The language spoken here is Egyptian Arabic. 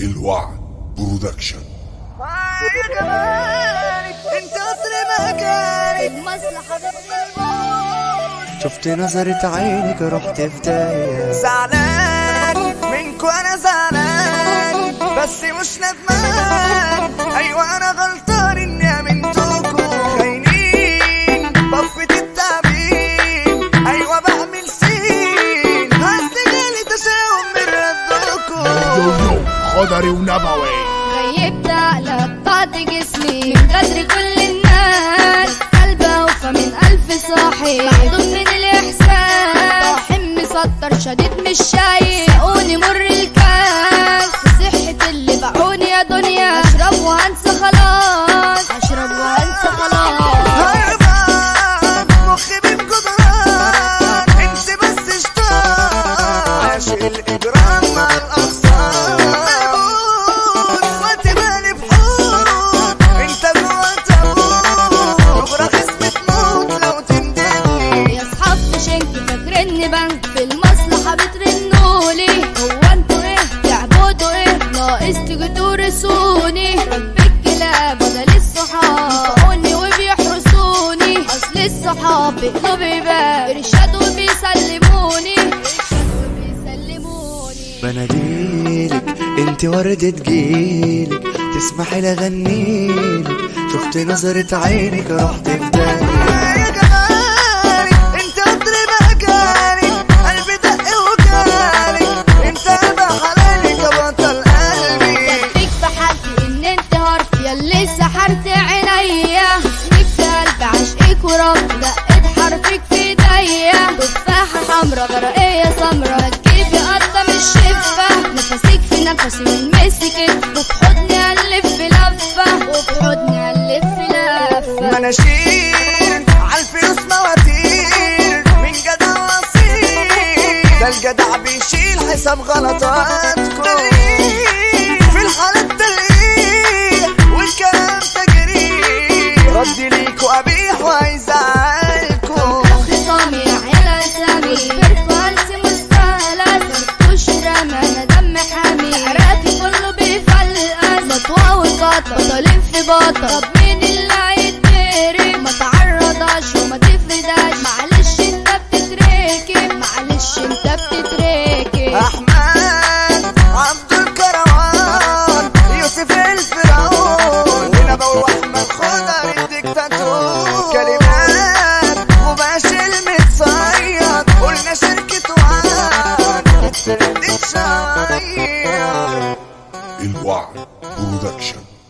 الوعد برودكشن يا جمالك انت قصر مكانك المصلحة بالموت شفت نظرة عينك رحت في داية زعلان منكو انا زعلان بس مش ندمان ايوه انا غلطان اني امنتكو خاينين بفة التعبين ايوه بعمل سين هستجالي تشاؤم من ردكو يو خضري ونبوي غيبت عقلك بعد جسمي من غدر كل الناس قلبه وفى من ألف صاحي محضون من الإحساس طاحن مسطر شديد مش شايف سقوني مر الكاس صحة اللي باعوني يا دنيا أشرب وهنسى خلاص أشرب وهنسى خلاص هربان مخي بالجدران انت بس اشتاق عاشق الاجرام مع الاغصان ملبوس وقت بالي بحور انت جوا تابوت بكره خصمة موت لو تندمني يا اصحاب مش انتوا فاكريني بنك في المصلحة بترنولي هو انتوا ايه تعبدوا ايه ناقص تيجوا تورثوني رب الكلاب بدل الصحاب يطقوني وبيحرسوني اصل الصحاب بيقلوا بيبان ارشاد وبيسلموني ارشاد وبيسلموني بناديلك انت وردة جيلك تسمحي لاغنيلك شفت نظرة عينك رحت في داية يا جمالك انت قدر مكانك قلبي دق وجالك انت ابا حلالك يا بطل قلبي يكفيك في حالتي ان انت هرت ياللي سحرت عينيا اسمك في قلبي عشقك ورب دقت حرفك في ايديا تفاحة حمرا غرقية سمرا هتجيبي قطة مش شفة نفسك في نفسي ونمسكك وفي حضني الف في لفة وفي حضني الف في لفة مناشير عالفلوس مواتير من جدع وصير ده الجدع بيشيل حساب غلطاتكم في الحالات تلقيح والكلام تجريح ردي ليكوا قبيح وهيزعلكوا خصامي يا عيلة سامي كبرت وانسي مستاهلة سبتوش رمى انا دم حامي حرقتي كله بيفلقس مطوى وقطة بطلين في بطة طب مين اللي هيتدرك ما تعرضش وما تفردش معلش انت بتتركب معلش انت بتتركب احمد عبد الكروان يوسف الفرعون ونبوي احمد خضر الدكتاتور كلمات وباش المتصيد قلنا شركة وعد الترند الشايع الوعد برودكشن